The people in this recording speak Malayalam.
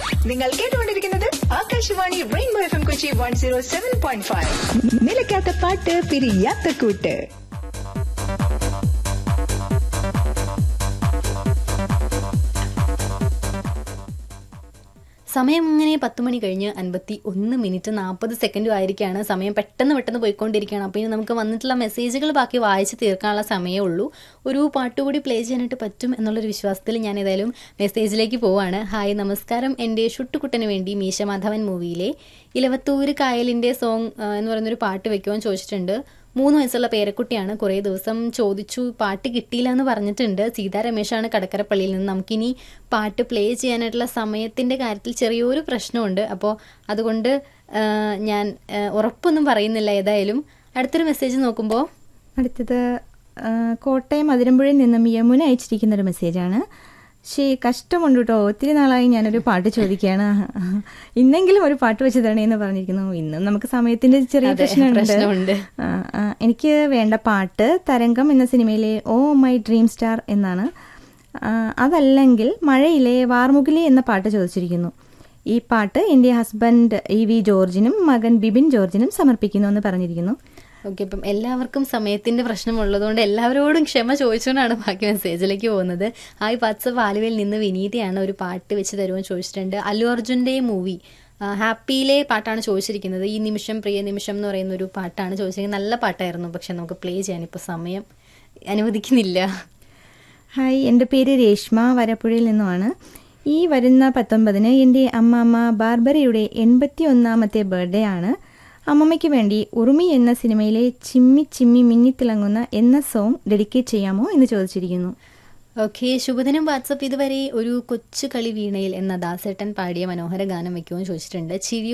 നിങ്ങൾ കേട്ടുകൊണ്ടിരിക്കുന്നത് Akashvani rainbow F M Kochi one zero seven point five നിലയ്ക്കാത്ത പാട്ട് പിരിയാത്ത കൂട്ട് സമയം ഇങ്ങനെ പത്ത് മണി കഴിഞ്ഞ് അൻപത്തി ഒന്ന് മിനിറ്റ് നാൽപ്പത് സെക്കൻഡും ആയിരിക്കുകയാണ് സമയം പെട്ടെന്ന് പെട്ടെന്ന് പോയിക്കൊണ്ടിരിക്കുകയാണ് അപ്പോൾ ഇനി നമുക്ക് വന്നിട്ടുള്ള മെസ്സേജുകൾ ബാക്കി വായിച്ച് തീർക്കാനുള്ള സമയമേ ഉള്ളൂ ഒരു പാട്ടുകൂടി പ്ലേ ചെയ്യാനായിട്ട് പറ്റും എന്നുള്ളൊരു വിശ്വാസത്തിൽ ഞാൻ ഏതായാലും മെസ്സേജിലേക്ക് പോവാണ് ഹായ് നമസ്കാരം എൻ്റെ ഷുട്ടുകുട്ടന് വേണ്ടി മീശമാധവൻ മൂവിയിലെ ഇലവത്തൂര് കായലിൻ്റെ സോങ് എന്ന് പറയുന്നൊരു പാട്ട് വെക്കുവാൻ ചോദിച്ചിട്ടുണ്ട് മൂന്ന് വയസ്സുള്ള പേരക്കുട്ടിയാണ് കുറേ ദിവസം ചോദിച്ചു പാട്ട് കിട്ടിയില്ല എന്ന് പറഞ്ഞിട്ടുണ്ട് സീതാ രമേശാണ് കടക്കരപ്പള്ളിയിൽ നിന്ന് നമുക്കിനി പാട്ട് പ്ലേ ചെയ്യാനായിട്ടുള്ള സമയത്തിൻ്റെ കാര്യത്തിൽ ചെറിയൊരു പ്രശ്നമുണ്ട് അപ്പോൾ അതുകൊണ്ട് ആ, ഞാൻ ആ, ഉറപ്പൊന്നും പറയുന്നില്ല ഏതായാലും അടുത്തൊരു മെസ്സേജ് നോക്കുമ്പോൾ അടുത്തത് ആ, കോട്ടയം അതിരമ്പുഴയിൽ നിന്നും യമുന അയച്ചിരിക്കുന്ന ഒരു മെസ്സേജാണ് ശേ കഷ്ടമുണ്ട് കേട്ടോ ഒത്തിരി നാളായി ഞാനൊരു പാട്ട് ചോദിക്കുകയാണ് ഇന്നെങ്കിലും ഒരു പാട്ട് വെച്ച് തരണേ എന്ന് പറഞ്ഞിരിക്കുന്നു ഇന്നും നമുക്ക് സമയത്തിന്റെ ചെറിയ അതെ, പ്രശ്നമുണ്ട്. പ്രശ്നമുണ്ട് ആ, ആ, എനിക്ക് വേണ്ട പാട്ട് തരംഗം എന്ന സിനിമയിലെ ഓ മൈ ഡ്രീം സ്റ്റാർ എന്നാണ് ആ, അതല്ലെങ്കിൽ മഴയിലെ വാർമുകിലി എന്ന പാട്ട് ചോദിച്ചിരിക്കുന്നു ഈ പാട്ട് എൻ്റെ ഹസ്ബൻഡ് ഇ വി ജോർജിനും മകൻ ബിബിൻ ജോർജിനും സമർപ്പിക്കുന്നു എന്ന് പറഞ്ഞിരിക്കുന്നു ഓക്കെ ഇപ്പം എല്ലാവർക്കും സമയത്തിന്റെ പ്രശ്നമുള്ളതുകൊണ്ട് എല്ലാവരോടും ക്ഷമ ചോദിച്ചുകൊണ്ടാണ് ബാക്കി മെസ്സേജിലേക്ക് പോകുന്നത് ഹായ് വാട്സപ്പ് ആലുവയിൽ നിന്ന് വിനീതയാണ് ഒരു പാട്ട് വെച്ച് തരുമെന്ന് ചോദിച്ചിട്ടുണ്ട് അല്ലു അർജുൻ്റെ മൂവി ഹാപ്പിയിലെ പാട്ടാണ് ചോദിച്ചിരിക്കുന്നത് ഈ നിമിഷം പ്രിയ നിമിഷം എന്ന് പറയുന്ന ഒരു പാട്ടാണ് ചോദിച്ചിരിക്കുന്നത് നല്ല പാട്ടായിരുന്നു പക്ഷെ നമുക്ക് പ്ലേ ചെയ്യാൻ ഇപ്പോൾ സമയം അനുവദിക്കുന്നില്ല ഹായ് എൻ്റെ പേര് രേഷ്മ വരപ്പുഴയിൽ നിന്നുമാണ് ഈ വരുന്ന പത്തൊമ്പതിന് എൻ്റെ അമ്മാമ്മ ബാർബറയുടെ എൺപത്തി ഒന്നാമത്തെ ബർത്ത്ഡേ ആണ് അമ്മമ്മയ്ക്ക് വേണ്ടി ഉറുമി എന്ന സിനിമയിലെ ചിമ്മി ചിമ്മി മിന്നിത്തിളങ്ങുന്ന എന്ന സോങ് ഡെഡിക്കേറ്റ് ചെയ്യാമോ എന്ന് ചോദിച്ചിരിക്കുന്നു ഓക്കെ ശുഭദിനം വാട്സപ്പ് ഇതുവരെ ഒരു കൊച്ചു കളി വീണയിൽ എന്ന ദാസേട്ടൻ പാടിയ മനോഹര ഗാനം വെക്കുമെന്ന് ചോദിച്ചിട്ടുണ്ട് ചിരി